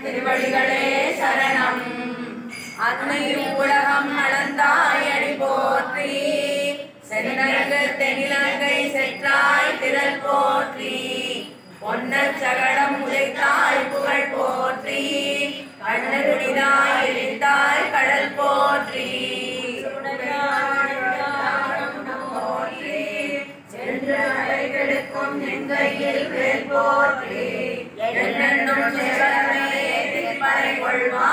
திருவடிகளே சரணம் அன்னையும் உலகம் அளந்தாய் அடி போற்றி சென்னரங்கு தென்னிலங்கை செற்றாய் திரள் போற்றி பொன்னச் சகடம் உதைத்தாய் புகழ் போற்றி கண்ணருடிதாய் எரிந்தாய் கடல் போற்றி போற்றி சென்று அலைகெடுக்கும் நெங்கையில் வேல் போற்றி என்னென்னும் செல்வமே திருப்பறை கொள்வாய்